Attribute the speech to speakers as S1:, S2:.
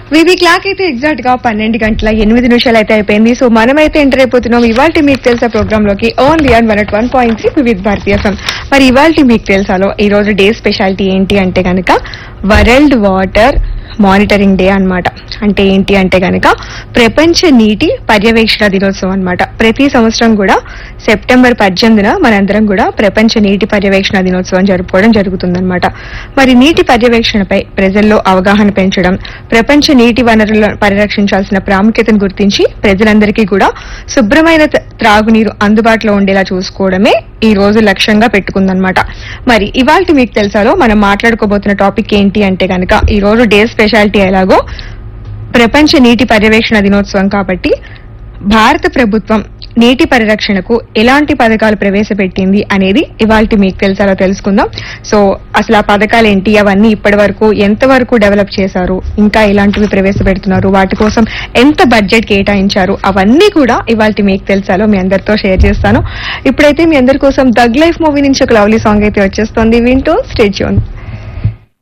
S1: వివి clock అయితే exact గా పన్నెండు గంటల ఎనిమిది నిమిషాలు అయితే అయిపోయింది సో మనమైతే ఎంటర్ అయిపోతున్నాం ఇవాళ మీకు తెలుసా ప్రోగ్రామ్ లోకి only on one one point three వివిధ భారతీయ ఎఫ్ఎం మరి ఇవాళ మీకు తెలుసాలో ఈ రోజు డే స్పెషాలిటీ ఏంటి అంటే గనక వరల్డ్ వాటర్ మానిటరింగ్ డే అన్నమాట అంటే ఏంటి అంటే గనక ప్రపంచ నీటి పర్యవేక్షణ దినోత్సవం అన్నమాట ప్రతి సంవత్సరం కూడా సెప్టెంబర్ పద్దెనిమిదిన మనందరం కూడా ప్రపంచ నీటి పర్యవేక్షణ దినోత్సవం జరుపుకోవడం జరుగుతుందన్నమాట మరి నీటి పర్యవేక్షణపై ప్రజల్లో అవగాహన పెంచడం ప్రపంచ నీటి వనరులను పరిరక్షించాల్సిన ప్రాముఖ్యతను గుర్తించి ప్రజలందరికీ కూడా శుభ్రమైన త- త్రాగునీరు అందుబాటులో ఉండేలా చూసుకోవడమే ఈ రోజు లక్ష్యంగా పెట్టుకుందన్నమాట మరి ఇవాళ మీకు తెలుసాలో మనం మాట్లాడుకోబోతున్న టాపిక్ ఏంటి అంటే గనక ఈ రోజు డే స్పెషాలిటీ ఎలాగో ప్రపంచ నీటి పర్యవేక్షణ దినోత్సవం కాబట్టి భారత ప్రభుత్వం నీటి పరిరక్షణకు ఎలాంటి పథకాలు ప్రవేశపెట్టింది అనేది ఇవాళ మీకు తెలుసాలో తెలుసుకుందాం సో అసలు ఆ పథకాలు ఏంటి అవన్నీ ఇప్పటి వరకు ఎంత వరకు డెవలప్ చేశారు ఇంకా ఎలాంటివి ప్రవేశపెడుతున్నారు వాటి కోసం ఎంత బడ్జెట్ కేటాయించారు అవన్నీ కూడా ఇవాళ మీకు తెలుసాలో మీ అందరితో షేర్ చేస్తాను ఇప్పుడైతే మీ అందరి కోసం దగ్ లైఫ్ మూవీ నుంచి ఒక లవ్లీ సాంగ్ అయితే వచ్చేస్తుంది వింటూ స్టేట్యూన్